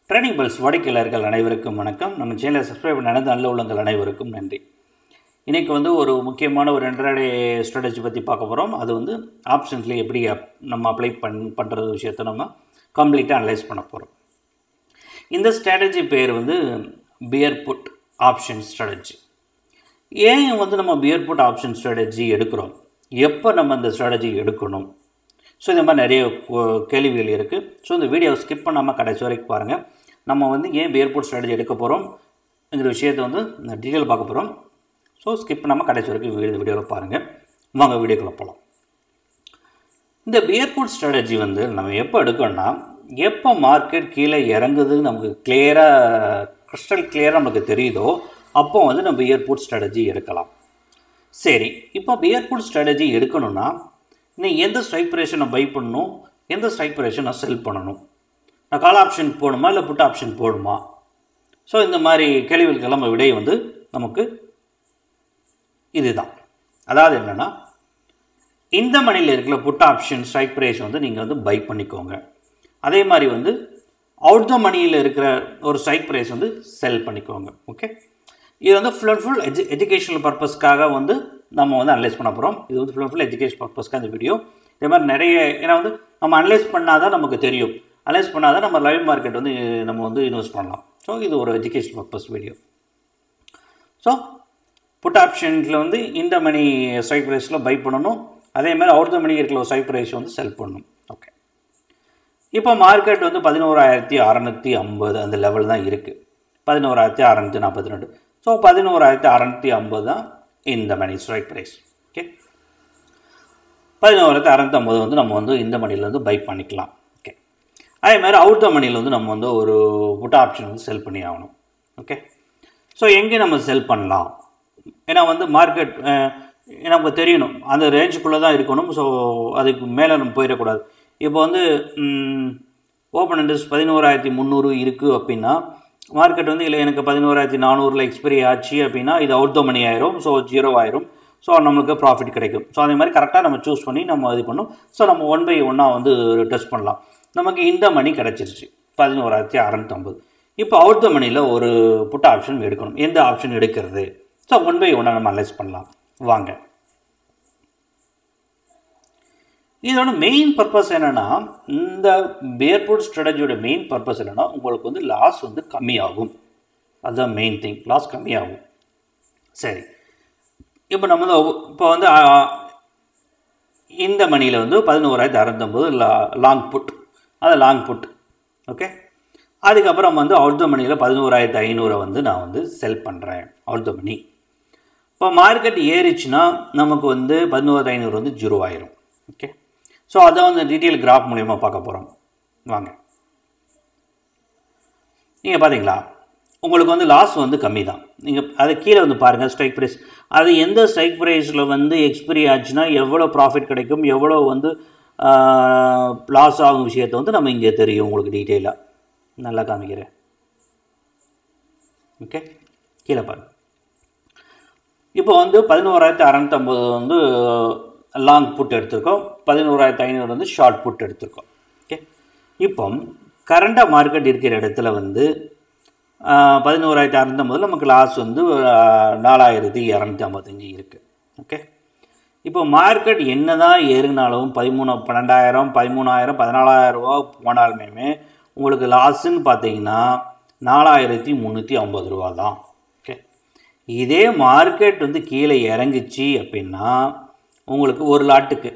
training bells வாடிக்கையாளர்கள் அனைவருக்கும் வணக்கம் நம்ம சேனலை சப்ஸ்கிரைப் பண்ண அனைத்து நல்ல உள்ளங்கள் அனைவருக்கும் நன்றி இன்றைக்கி வந்து ஒரு முக்கியமான ஒரு இன்டர்டே ஸ்ட்ராட்டஜி பற்றி பார்க்க போகிறோம் அது வந்து ஆப்ஷன்ஸில் எப்படி அப் நம்ம அப்ளை பண் பண்ணுறது விஷயத்தை நம்ம கம்ப்ளீட்டாக அனலைஸ் பண்ண போகிறோம் இந்த ஸ்ட்ராட்டஜி பேர் வந்து பியர் புட் ஆப்ஷன் ஸ்ட்ராட்டஜி ஏன் வந்து நம்ம பியர் புட் ஆப்ஷன் ஸ்ட்ராட்டஜி எடுக்கிறோம் எப்போ நம்ம அந்த ஸ்ட்ராட்டஜி எடுக்கணும் ஸோ இந்த மாதிரி நிறைய கோ- கேள்விகள் இருக்குது ஸோ இந்த வீடியோவை ஸ்கிப் பண்ணாமல் கடைசி வரைக்கும் பாருங்கள் நம்ம வந்து ஏன் பியர் புட் ஸ்ட்ராட்டஜி எடுக்க போகிறோம் இந்த விஷயத்தை வந்து டீட்டெயில் பார்க்க போகிறோம் ஸோ ஸ்கிப் பண்ணாமல் கடைசி வரைக்கும் வீடியோ வீடியோவில் பாருங்கள் வாங்க வீடியோக்குள்ளே போகலாம் இந்த பியர் புட் ஸ்ட்ராட்டஜி வந்து நம்ம எப்போ எடுக்கணும்னா எப்போ மார்க்கெட் கீழே இறங்குது நமக்கு கிளியராக கிறிஸ்டல் கிளியராக நமக்கு தெரியுதோ அப்போ வந்து நம்ம பியர் புட் ஸ்ட்ராட்டஜி எடுக்கலாம் சரி இப்போ பியர் புட் ஸ்ட்ராட்டஜி எடுக்கணும்னா நீ எந்த ஸ்ட்ரைக் ப்ரேஷன் நான் பை பண்ணணும் எந்த ஸ்ட்ரைக் ப்ரேஷன் நான் செல் பண்ணணும் நான் கால் ஆப்ஷன் போடணுமா இல்லை புட் ஆப்ஷன் போடணுமா ஸோ இந்த மாதிரி கேள்விகளுக்கெல்லாம் நம்ம விடை வந்து நமக்கு இதுதான் அதாவது என்னென்னா இந்த மணியில் இருக்கிற புட் ஆப்ஷன் ஸ்ட்ரைக் ப்ரைஸ் வந்து நீங்கள் வந்து பை பண்ணிக்கோங்க அதே மாதிரி வந்து அவுட் த மணியில் இருக்கிற ஒரு ஸ்ட்ரைக் ப்ரைஸ் வந்து செல் பண்ணிக்கோங்க ஓகே இது வந்து ஃபுல் அண்ட் ஃபுல் எஜு எஜுகேஷனல் பர்பஸ்க்காக வந்து நம்ம வந்து அனலைஸ் பண்ண போகிறோம் இது வந்து ஃபுல் அண்ட் ஃபுல் எஜுகேஷன் பர்பஸ்க்காக இந்த வீடியோ இதே மாதிரி நிறைய ஏன்னா வந்து நம்ம அனலைஸ் பண்ணால் தான் நமக்கு தெரியும் அனலைஸ் பண்ணால் தான் நம்ம லைவ் மார்க்கெட் வந்து நம்ம வந்து இன்வெஸ்ட் பண்ணலாம் ஸோ இது ஒரு education purpose video so put ஆப்ஷன்ஸில் வந்து இந்த மணி ஸ்ட்ரைக் ப்ரைஸில் பை பண்ணணும் அதே மாதிரி அவுட் த மணி இருக்கிற ஒரு ஸ்ட்ரைக் ப்ரைஸ் வந்து செல் பண்ணணும் ஓகே இப்போ மார்க்கெட் வந்து பதினோராயிரத்தி அறநூற்றி ஐம்பது அந்த லெவல் தான் இருக்குது பதினோராயிரத்தி அறநூற்றி நாற்பத்தி ரெண்டு ஸோ பதினோராயிரத்தி அறநூற்றி ஐம்பது தான் இந்த மணி ஸ்ட்ரைக் ப்ரைஸ் ஓகே பதினோராயிரத்தி அறநூற்றி ஐம்பது வந்து நம்ம வந்து இந்த மணியில் வந்து பை பண்ணிக்கலாம் ஓகே அதே மாதிரி அவுட் த மணியில் வந்து நம்ம வந்து ஒரு புட் ஆப்ஷன் வந்து செல் பண்ணி ஆகணும் ஓகே ஸோ எங்கே நம்ம செல் பண்ணலாம் ஏன்னா வந்து மார்க்கெட் நமக்கு தெரியணும் அந்த ரேஞ்சுக்குள்ளே தான் இருக்கணும் ஸோ அதுக்கு மேலே நம்ம போயிடக்கூடாது இப்போ வந்து ஓப்பன் இன்ட்ரெஸ்ட் பதினோராயிரத்தி முந்நூறு இருக்குது அப்படின்னா மார்க்கெட் வந்து இல்லை எனக்கு பதினோராயிரத்தி நானூறில் எக்ஸ்பைரி ஆச்சு அப்படின்னா இது அவுட் த மணி ஆயிரும் ஸோ ஜீரோ ஆயிரும் ஸோ நம்மளுக்கு ப்ராஃபிட் கிடைக்கும் ஸோ அதே மாதிரி கரெக்டாக நம்ம சூஸ் பண்ணி நம்ம இது பண்ணணும் ஸோ நம்ம ஒன் பை ஒன்னாக வந்து டெஸ்ட் பண்ணலாம் நமக்கு இந்த மணி கிடச்சிருச்சு பதினோராயிரத்தி அறநூற்றம்பது இப்போ அவுட் த மணியில் ஒரு புட் ஆப்ஷன் எடுக்கணும் எந்த ஆப்ஷன் எடுக்கிறது ஸோ ஒன் பை ஒன்னாக நம்ம அனலைஸ் பண்ணலாம் வாங்க இதோட மெயின் பர்பஸ் என்னென்னா இந்த பேர்புட் ஸ்ட்ராட்டஜியோட மெயின் பர்பஸ் என்னென்னா உங்களுக்கு வந்து லாஸ் வந்து கம்மியாகும் அதுதான் மெயின் திங் லாஸ் கம்மியாகும் சரி இப்போ நம்ம வந்து ஒவ்வொ- இப்போ வந்து ஆ, இந்த மணியில் வந்து பதினோராயிரத்தி அறுபத்தொம்பது லா லாங் புட் அது லாங் புட் ஓகே அதுக்கப்புறம் வந்து அவுட் த மணியில் பதினோராயிரத்தி ஐநூறை வந்து நான் வந்து செல் பண்ணுறேன் அவுட் த மணி இப்போ மார்க்கெட் ஏறிச்சுன்னா நமக்கு வந்து பதினோராயிரத்தி ஐநூறு வந்து ஜீரோ ஆயிரும் ஓகே ஸோ அதை வந்து டீட்டெயில் கிராஃப் மூலியமாக பார்க்க போகிறோம் வாங்க நீங்கள் பார்த்தீங்களா உங்களுக்கு வந்து லாஸ் வந்து கம்மி தான் நீங்கள் அது கீழே வந்து பாருங்கள் ஸ்ட்ரைக் ப்ரைஸ் அது எந்த ஸ்ட்ரைக் ப்ரைஸில் வந்து எக்ஸ்பிரி ஆச்சுன்னா எவ்வளோ ப்ராஃபிட் கிடைக்கும் எவ்வளோ வந்து லாஸ் ஆகும் விஷயத்தை வந்து நம்ம இங்கே தெரியும் உங்களுக்கு டீட்டெயிலாக நல்லா காமிக்கிறேன் ஓகே கீழே பாருங்க இப்போ வந்து பதினோராயிரத்தி அறநூற்றம்பது வந்து லாங் புட் எடுத்திருக்கோம் பதினோராயிரத்தி ஐநூறு வந்து ஷார்ட் புட் எடுத்திருக்கோம் ஓகே இப்போ கரண்டாக மார்க்கெட் இருக்கிற இடத்துல வந்து ஆஹ், பதினோராயிரத்தி அறநூற்றம்பதில் நமக்கு லாஸ் வந்து ஆஹ், நாலாயிரத்தி இரநூத்தி ஐம்பத்தஞ்சு இருக்குது ஓகே இப்போ மார்க்கெட் என்ன தான் ஏறுனாலும் பதிமூணு பன்னெண்டாயிரம் பதிமூணாயிரம் பதினாலாயிரம் ரூபா போனாலுமே உங்களுக்கு லாஸுன்னு பார்த்தீங்கன்னா நாலாயிரத்தி முந்நூற்றி ஐம்பது ரூபா தான் ஓகே இதே மார்க்கெட் வந்து கீழே இறங்குச்சு அப்படின்னா உங்களுக்கு ஒரு லாட்டுக்கு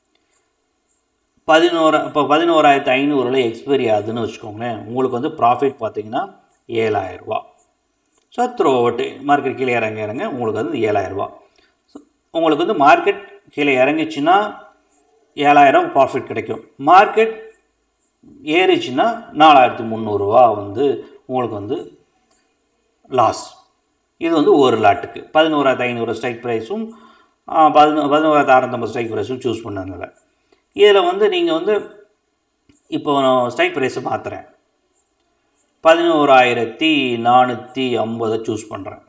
பதினோரா இப்போ பதினோராயிரத்து ஐநூறுல எக்ஸ்பைரி ஆகுதுன்னு வச்சுக்கோங்களேன் உங்களுக்கு வந்து ப்ராஃபிட் பார்த்தீங்கன்னா ஏழாயிரரூபா ஸோ த்ரோ அவுட்டு மார்க்கெட் கீழே இறங்க இறங்க உங்களுக்கு வந்து ஏழாயிரரூபா உங்களுக்கு வந்து மார்க்கெட் கீழே இறங்குச்சுன்னா ஏழாயிரம் ப்ராஃபிட் கிடைக்கும் மார்க்கெட் ஏறிச்சுன்னா நாலாயிரத்து முந்நூறுரூவா வந்து உங்களுக்கு வந்து லாஸ் இது வந்து ஒரு லாட்டுக்கு பதினோராயிரத்து ஐநூறு ஸ்ட்ரைக் ப்ரைஸும் பதினோ பதினோராயிரத்து அறநூத்தம்பது ஸ்ட்ரைக் ப்ரைஸும் சூஸ் பண்ணதுனால இதில் வந்து நீங்கள் வந்து இப்போ நான் ஸ்ட்ரைக் ப்ரைஸை மாற்றுறேன் பதினோராயிரத்தி நானூற்றி ஐம்பதை சூஸ் பண்ணுறேன்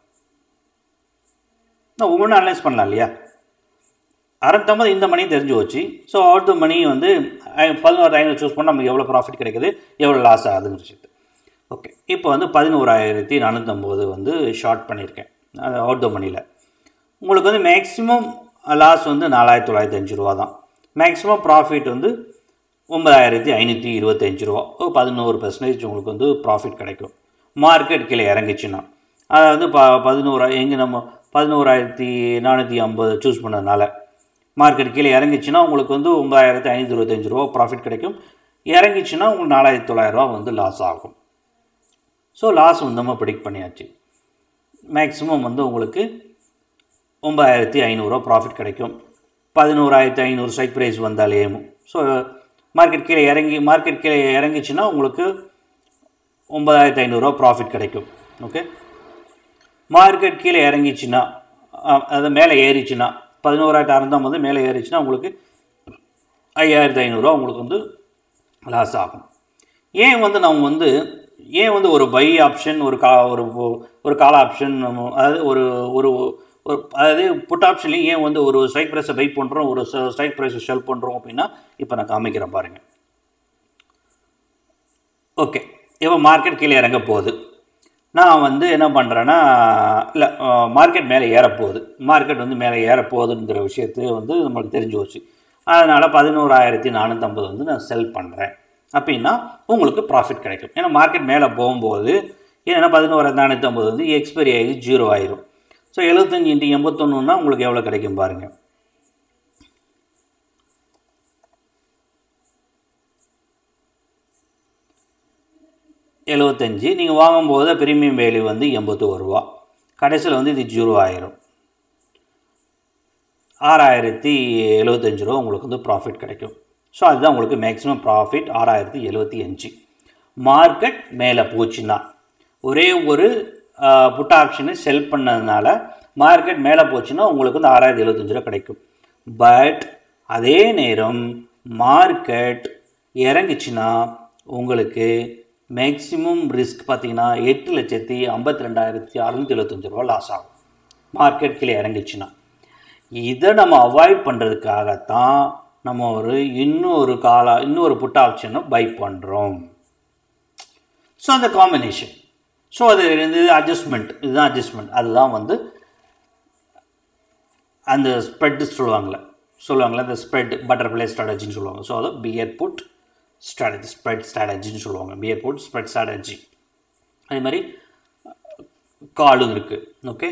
நான் ஒவ்வொன்றும் அனலைஸ் பண்ணலாம் இல்லையா அறத்தம்பது இந்த மணி தெரிஞ்சு வச்சு ஸோ அடுத்த மணி வந்து ஐ- பதினோரு ஐநூறு சூஸ் பண்ணால் நமக்கு எவ்வளோ ப்ராஃபிட் கிடைக்குது எவ்வளோ லாஸ் ஆகுதுங்கிற விஷயத்து ஓகே இப்போ வந்து பதினோராயிரத்தி நானூற்றம்பது வந்து ஷார்ட் பண்ணியிருக்கேன் அது அவுட் த மணியில் உங்களுக்கு வந்து மேக்ஸிமம் லாஸ் வந்து நாலாயிரத்தி தொள்ளாயிரத்தி அஞ்சு ரூபா தான் மேக்ஸிமம் ப்ராஃபிட் வந்து ஒன்பதாயிரத்தி ஐநூற்றி இருபத்தஞ்சு ரூபா ஒரு பதினோரு பர்சன்டேஜ் உங்களுக்கு வந்து ப்ராஃபிட் கிடைக்கும் மார்க்கெட் கீழே இறங்கிச்சுன்னா அதாவது ப பதினோரா எங்கே நம்ம பதினோராயிரத்தி நானூற்றி ஐம்பது சூஸ் பண்ணதுனால மார்க்கெட் கீழே இறங்கிச்சுன்னா உங்களுக்கு வந்து ஒன்பதாயிரத்தி ஐநூற்றி இருபத்தஞ்சு ரூபா ப்ராஃபிட் கிடைக்கும் இறங்கிச்சுன்னா உங்களுக்கு நாலாயிரத்தி தொள்ளாயிரரூவா வந்து லாஸ் ஆகும் ஸோ லாஸ் வந்து நம்ம ப்ரிடிக்ட் பண்ணியாச்சு மேக்ஸிமம் வந்து உங்களுக்கு ஒம்பதாயிரத்தி ஐநூறுரூவா ப்ராஃபிட் கிடைக்கும் பதினோராயிரத்தி ஐநூறு ஸ்ட்ரைக் ப்ரைஸ் வந்தாலே ஸோ மார்க்கெட் கீழே இறங்கி மார்க்கெட் கீழே இறங்கிச்சுன்னா உங்களுக்கு ஒம்பதாயிரத்தி ஐநூறுரூவா ப்ராஃபிட் கிடைக்கும் ஓகே மார்க்கெட் கீழே இறங்கிச்சுன்னா அது மேலே ஏறிச்சுன்னா பதினோராயிரத்தி அறந்தாம் மேலே ஏறிச்சுன்னா உங்களுக்கு ஐயாயிரத்தி ஐநூறுரூவா உங்களுக்கு வந்து லாஸ் ஆகும் ஏன் வந்து நம்ம வந்து ஏன் வந்து ஒரு பை ஆப்ஷன் ஒரு கா ஒரு ஒரு கால ஆப்ஷன் நம்ம அதாவது ஒரு ஒரு ஒரு அதாவது புட் ஆப்ஷன்லேயும் ஏன் வந்து ஒரு ஸ்ட்ரைக் ப்ரைஸை பை பண்ணுறோம் ஒரு ஸ்ட்ரைக் ப்ரைஸை ஷெல் பண்ணுறோம் அப்படின்னா இப்போ நான் காமிக்கிறேன் பாருங்கள் ஓகே இப்போ மார்க்கெட் கீழே இறங்க போகுது நான் வந்து என்ன பண்ணுறேன்னா இல்லை மார்க்கெட் மேலே ஏறப்போகுது மார்க்கெட் வந்து மேலே ஏறப்போகுதுங்கிற விஷயத்து வந்து நம்மளுக்கு தெரிஞ்சு போச்சு அதனால் பதினோராயிரத்தி நானூற்றம்பது வந்து நான் செல் பண்ணுறேன் அப்படின்னா உங்களுக்கு ப்ராஃபிட் கிடைக்கும் ஏன்னா மார்க்கெட் மேலே போகும்போது ஏன்னா பதினோராயிரத்தி நானூற்றம்பது வந்து எக்ஸ்பைரி ஆகி ஜீரோ ஆயிரும் ஸோ எழுபத்தஞ்சி இன்ட்டு எண்பத்தொன்னுன்னா உங்களுக்கு எவ்வளோ கிடைக்கும் பாருங்கள் எழுபத்தஞ்சி நீங்கள் வாங்கும்போது ப்ரீமியம் வேல்யூ வந்து எண்பத்தோரு ரூபா கடைசியில் வந்து இது ஜீரோ ஆயிரும் ஆறாயிரத்தி எழுபத்தஞ்சு ரூபா உங்களுக்கு வந்து ப்ராஃபிட் கிடைக்கும் ஸோ அதுதான் உங்களுக்கு மேக்ஸிமம் ப்ராஃபிட் ஆறாயிரத்தி எழுபத்தி அஞ்சு மார்க்கெட் மேலே போச்சுன்னா ஒரே ஒரு புட் ஆப்ஷனை செல் பண்ணதுனால மார்க்கெட் மேலே போச்சுன்னா உங்களுக்கு வந்து ஆறாயிரத்தி எழுபத்தஞ்சு ரூபா கிடைக்கும் பட் அதே நேரம் மார்க்கெட் இறங்குச்சுன்னா உங்களுக்கு மேக்ஸிமம் ரிஸ்க் பார்த்தீங்கன்னா எட்டு லட்சத்தி ஐம்பத்தி ரெண்டாயிரத்தி அறநூற்றி எழுபத்தஞ்சு ரூபா லாஸ் ஆகும் மார்க்கெட் கீழே இறங்கிச்சுன்னா இதை நம்ம அவாய்ட் பண்ணுறதுக்காகத்தான் நம்ம ஒரு இன்னொரு காலா இன்னொரு புட் ஆப்ஷனை பை பண்ணுறோம் ஸோ அந்த காம்பினேஷன் ஸோ அது இது அட்ஜஸ்ட்மெண்ட் இதுதான் அட்ஜஸ்ட்மெண்ட் அதுதான் வந்து அந்த ஸ்ப்ரெட்டு சொல்லுவாங்களே சொல்லுவாங்களே அந்த ஸ்ப்ரெட் பட்டர்ஃப்ளை ஸ்ட்ராட்டஜின்னு சொல்லுவாங்க ஸோ அதை பியர் புட் ஸ்ட்ராட்டஜி ஸ்ப்ரெட் ஸ்ட்ராட்டஜின்னு சொல்லுவாங்க பியர் புட் ஸ்ப்ரெட் ஸ்ட்ராட்டஜி அதே மாதிரி காலும் இருக்குது ஓகே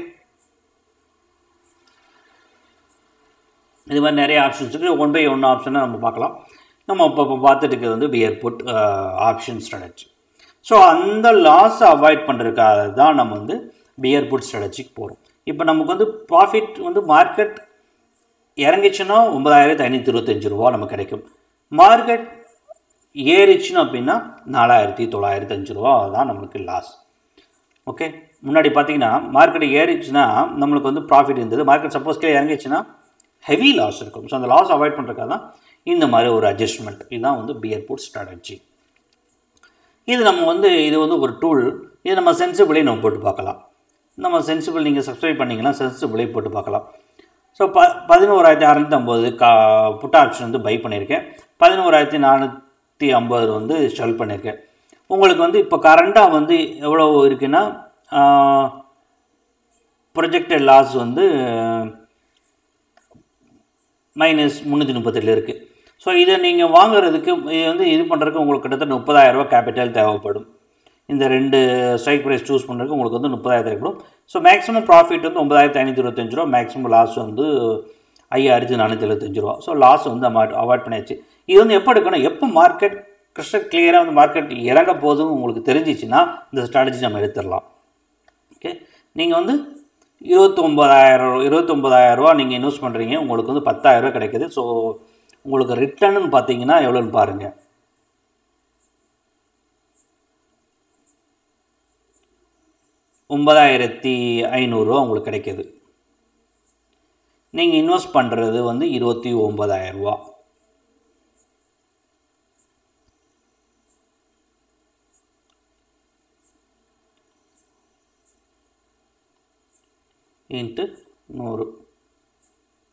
இது மாதிரி நிறைய ஆப்ஷன்ஸ் இருக்குது ஒன் பை ஒன் ஆப்ஷனை நம்ம பார்க்கலாம் நம்ம இப்போ இப்போ பார்த்துட்டு இருக்கிறது வந்து bear put option strategy so அந்த லாஸை அவாய்ட் பண்ணுறதுக்காக தான் நம்ம வந்து பியர் புட் ஸ்ட்ராட்டஜிக்கு போகிறோம் இப்போ நமக்கு வந்து ப்ராஃபிட் வந்து மார்க்கெட் இறங்கிச்சுன்னா ஒன்பதாயிரத்தி ஐநூற்றி இருபத்தஞ்சி ரூபா நமக்கு கிடைக்கும் மார்க்கெட் ஏறிச்சுன்னு அப்படின்னா நாலாயிரத்தி தொள்ளாயிரத்தி அஞ்சு ரூபா தான் நம்மளுக்கு லாஸ் ஓகே முன்னாடி பார்த்தீங்கன்னா மார்க்கெட் ஏறிச்சுன்னா நம்மளுக்கு வந்து ப்ராஃபிட் இருந்தது மார்க்கெட் சப்போஸ் கீழே இறங்கிச்சுன்னா ஹெவி லாஸ் இருக்கும் ஸோ அந்த லாஸ் அவாய்ட் பண்ணுறதுக்காக தான் இந்த மாதிரி ஒரு அட்ஜஸ்ட்மெண்ட் இதுதான் வந்து பியர் புட் ஸ்ட்ராட்டஜி இது நம்ம வந்து இது வந்து ஒரு டூல் இது நம்ம சென்சிபிளே நம்ம போட்டு பார்க்கலாம் நம்ம சென்சிபிள் நீங்கள் சப்ஸ்கிரைப் பண்ணிங்கன்னா சென்சிபிளே போட்டு பார்க்கலாம் ஸோ ப பதினோராயிரத்தி அறநூற்றி ஐம்பது கா புட் ஆப்ஷன் வந்து பை பண்ணியிருக்கேன் பதினோராயிரத்தி நானூற்றி ஐம்பது வந்து ஷெல் பண்ணியிருக்கேன் உங்களுக்கு வந்து இப்போ கரண்ட்டாக வந்து எவ்வளோ இருக்குன்னா ப்ரொஜெக்டட் லாஸ் வந்து மைனஸ் முந்நூற்றி முப்பத்தெட்டில் இருக்குது ஸோ இதை நீங்கள் வாங்குறதுக்கு இது வந்து இது பண்ணுறதுக்கு உங்களுக்கு கிட்டத்தட்ட முப்பதாயிரரூபா கேபிட்டல் தேவைப்படும் இந்த ரெண்டு ஸ்ட்ரைக் ப்ரைஸ் சூஸ் பண்ணுறதுக்கு உங்களுக்கு வந்து முப்பதாயிரம் தேவைப்படும் ஸோ மேக்ஸிமம் ப்ராஃபிட் வந்து ஒன்பதாயிரத்தி ஐநூற்றி இருபத்தஞ்சு ரூபா மேக்ஸிமம் லாஸ் வந்து ஐயாயிரத்தி நானூற்றி எழுபத்தஞ்சு ரூபா ஸோ லாஸ் வந்து நம்ம அவாய்ட் பண்ணியாச்சு இது வந்து எப்போ எடுக்கணும் எப்போ மார்க்கெட் கிறிஸ்டல் கிளியராக வந்து மார்க்கெட் இறங்க போதும் உங்களுக்கு தெரிஞ்சிச்சுன்னா இந்த ஸ்ட்ராட்டஜி நம்ம எடுத்துடலாம் ஓகே நீங்கள் வந்து இருபத்தொம்பதாயிரம் இருபத்தொம்பதாயிரரூவா நீங்கள் இன்வெஸ்ட் பண்ணுறீங்க உங்களுக்கு வந்து பத்தாயிரரூவா கிடைக்குது ஸோ உங்களுக்கு ரிட்டர்னு பார்த்தீங்கன்னா எவ்வளோன்னு பாருங்கள் ஒன்பதாயிரத்தி ஐநூறுரூவா உங்களுக்கு கிடைக்கிது நீங்கள் இன்வெஸ்ட் பண்ணுறது வந்து இருபத்தி ஒம்பதாயிரரூவா இன்ட்டு நூறு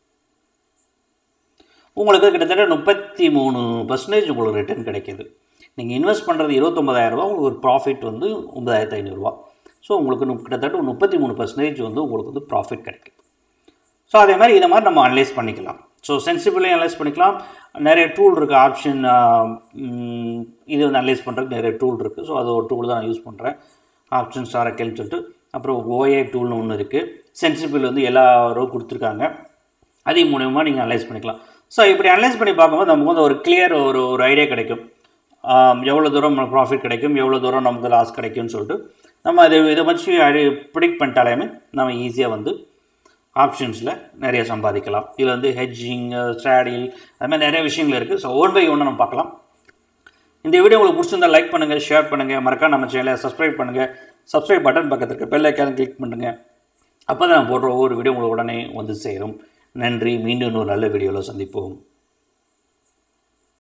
உங்களுக்கு கிட்டத்தட்ட முப்பத்தி மூணு பர்சன்டேஜ் உங்களுக்கு ரிட்டர்ன் கிடைக்கிது நீங்கள் இன்வெஸ்ட் பண்ணுறது இருபத்தொம்பதாயிரரூபா உங்களுக்கு ஒரு ப்ராஃபிட் வந்து ஒன்பதாயிரத்து ஐநூறுரூவா ஸோ உங்களுக்கு நு- கிட்டத்தட்ட ஒரு முப்பத்தி மூணு பர்சன்டேஜ் வந்து உங்களுக்கு வந்து ப்ராஃபிட் கிடைக்கும் ஸோ அதே மாதிரி இதை மாதிரி நம்ம அனலைஸ் பண்ணிக்கலாம் ஸோ சென்சிபிளையும் அனலைஸ் பண்ணிக்கலாம் நிறைய டூல் இருக்குது ஆப்ஷன் இது வந்து அனலைஸ் பண்ணுறதுக்கு நிறைய டூல் இருக்குது ஸோ அது ஒரு டூல் தான் நான் யூஸ் பண்ணுறேன் ஆப்ஷன் ஸ்டாரக்கல்னு சொல்லிட்டு அப்புறம் ஓஏ டூல்னு ஒன்று இருக்குது சென்சிபிள் வந்து எல்லா ரோ கொடுத்துருக்காங்க அது மூலயமா நீங்கள் அனலைஸ் பண்ணிக்கலாம் ஸோ இப்படி அனலைஸ் பண்ணி பார்க்கும்போது நமக்கு வந்து ஒரு கிளியர் ஒரு ஒரு ஐடியா கிடைக்கும் ஆம், எவ்வளோ தூரம் நமக்கு ப்ராஃபிட் கிடைக்கும் எவ்வளோ தூரம் நமக்கு லாஸ் கிடைக்கும்னு சொல்லிட்டு நம்ம அதை இதை வச்சு ப்ரிடிக்ட் பண்ணிட்டாலேயுமே நம்ம ஈஸியாக வந்து ஆப்ஷன்ஸில் நிறைய சம்பாதிக்கலாம் இதில் வந்து ஹெட்ஜிங் ஸ்ட்ராடில் அது மாதிரி நிறைய விஷயங்கள் இருக்குது ஸோ ஒன் பை ஒன்று நம்ம பார்க்கலாம் இந்த வீடியோ உங்களுக்கு பிடிச்சிருந்தா லைக் பண்ணுங்கள் ஷேர் பண்ணுங்கள் மறக்காம நம்ம சேனலை சப்ஸ்கிரைப் பண்ணுங்கள் சப்ஸ்கிரைப் பட்டன் பக்கத்துல இருக்க பெல் ஐக்கான கிளிக் பண்ணுங்கள் அப்போ தான் நான் போடுற ஒவ்வொரு வீடியோ உங்களுக்கு உடனே வந்து சேரும் நன்றி மீண்டும் இன்னொரு நல்ல வீடியோவில் சந்திப்போம்